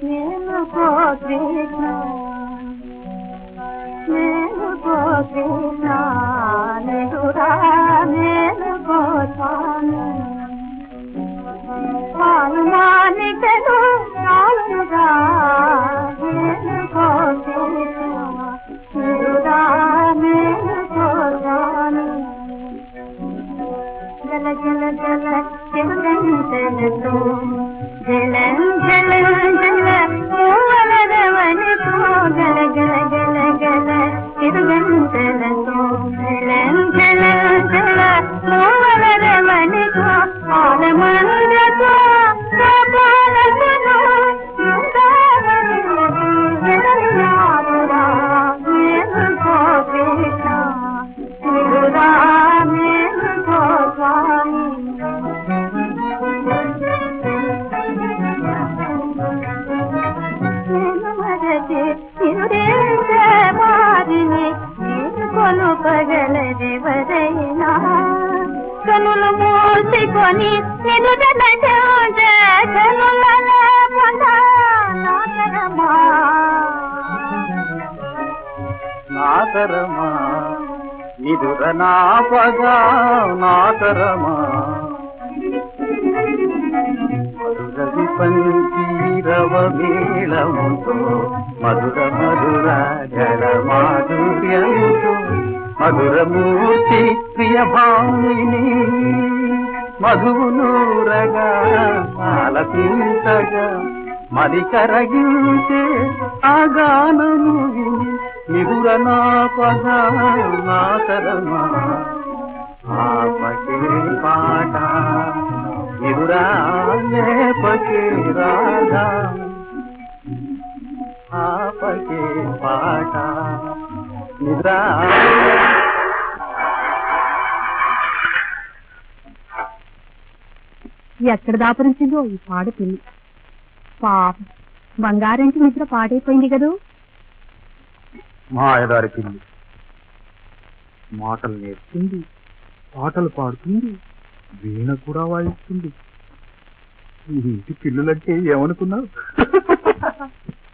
మేలుకో కృష్ణ మేలుకో కృష్ణ నిదురా మేలుకో స్వామి పాలుమానికలు నాలుగా మేలుకో కృష్ణ నిదురా మేలుకో స్వామి జల జల జల చిరుగంటలతో జలం జలం జల పూవలరవనితో గల గల గల గల చిరుగంటలతో జలం జలం జల పూవలరవనితో ఆలమందతో గోపాలకును జగన్నాథుడా మేలుకో కృష్ణ నిదురా మేలుకో స్వామి నేను మరచి నిరుడేంద్ర మారిని నేను కొలుపగలదెవరైనా కనులు మూసుకొని నిలుదన కనులలో పొందాతరమా నాతరమా నిదుర నాపగా నాతరమా మధురవి పంచీరవ మేళముతో మధుర మధుర జల మాధుర్యముతో మధురమూర్తి ప్రియ భామిని మధునూరగా ఆలపించగా మది కరగించే ఆ గానము విని నిదుర నా పద నా తరమా ఆపకే పాట నిదురా లేపకే రాధా ఆపకే పాట నిద్రా ఎక్కడ దాపరించిందో ఈ పాడు పిల్లి పాప బంగారంటి నిద్ర పాడైపోయింది కదూ మాయదారి పిల్లి మాటలు నేర్చుకుంది పాటలు పాడుతుంది వీణ కూడా వాయిస్తుంది ఈ ఇంటి పిల్లులంటే ఏమనుకున్నావు